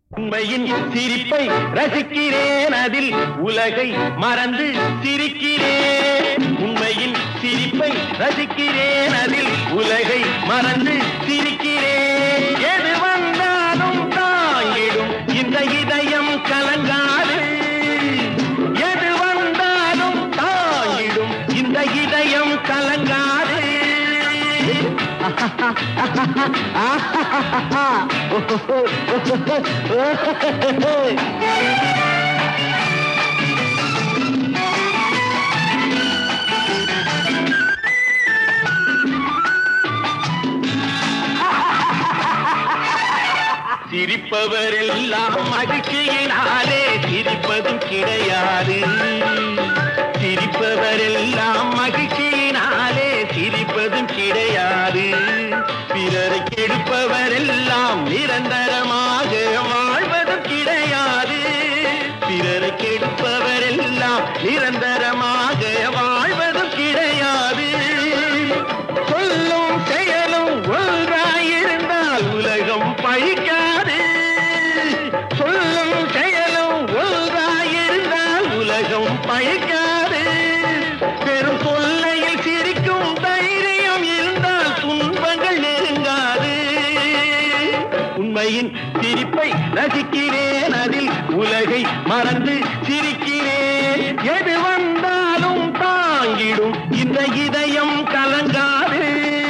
உண்மையின் சிரிப்பை ரசிக்கிறேன் அதில் உலகை மறந்து சிரிக்கிறேன் உண்மையின் சிரிப்பை ரசிக்கிறேன் அதில் உலகை மறந்து சிரிக்கிறேன் எது வந்தாலும் தாங்கிடும் இந்த இதயம் கலங்காது எது வந்தாலும் தாங்கிடும் இந்த இதயம் கலங்காது சிரிப்பவரெல்லாம் மகிழ்ச்சியினாலே சிரிப்பதும் கிடையாது சிரிப்பவரெல்லாம் மகிழ்ச்சியினாலே சிரிப்பதும் கிடையாது பிறரை கெடுப்பவரெல்லாம் நிரந்தரமாக வாழ்வதும் கிடையாது பிறரை கெடுப்பவரெல்லாம் நிரந்தரமாக வாழ்வதும் கிடையாது சொல்லும் செயலும் ஒன்றாயிருந்தால் உலகம் பழிக்காது சொல்லும் செயலும் ஒன்றாயிருந்தால் உலகம் பழிக்காது பெரும் தொல்லையில் சிரிக்கும் தைரியம் இருந்தால் துன்பங்கள் நெருங்காது உண்மையின் சிரிப்பை ரசிக்கிறேன் அதில் உலகை மறந்து சிரிக்கிறேன் எது வந்தாலும் தாங்கிடும் இந்த இதயம் கலங்காது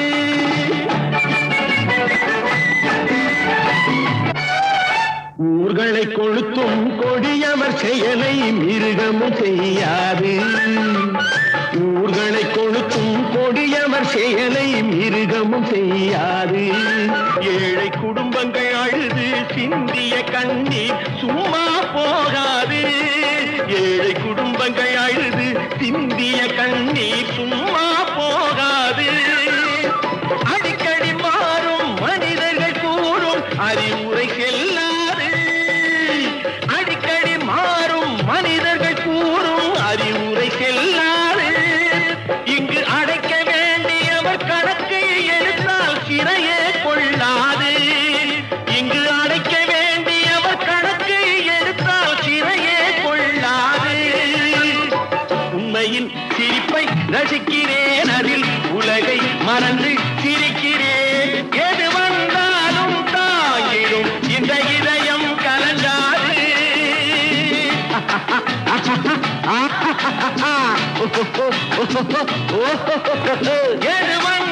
ஊர்களை கொளுத்தும் கொடியவர் செயலை மிருகமும் செய்யாது ஊர்களை கொளுத்தும் கொடியவர் செயலை மிருகமும் செய்யாது ஏழை குடும்பங்கள் அழுது சிந்திய கண்ணீர் சும்மா போகாது ஏழை குடும்பங்கள் அழுது சிந்திய கண்ணீர் சும்மா போகாது அடிக்கடி மாறும் மனிதர்கள் கூறும் அறிவுரை செல்லாது அடிக்கடி மாறும் மனிதர்கள் கூறும் அறிவுரை செல்லாது இங்கு அடைக்க வேண்டியவர் கணக்கை எடுத்தால் சிறையே கொள்ளாது இங்கு அடைக்க வேண்டியவர் கணக்கை எடுத்தால் சிறையே கொள்ளாது உண்மையின் சிரிப்பை ரசிக்கிறேன் அதில் உலகை மறந்து சிரிக்கிறேன் எது வந்தாலும் தாங்கிடும் இந்த இதயம் கலங்காது எது வந்தாலும்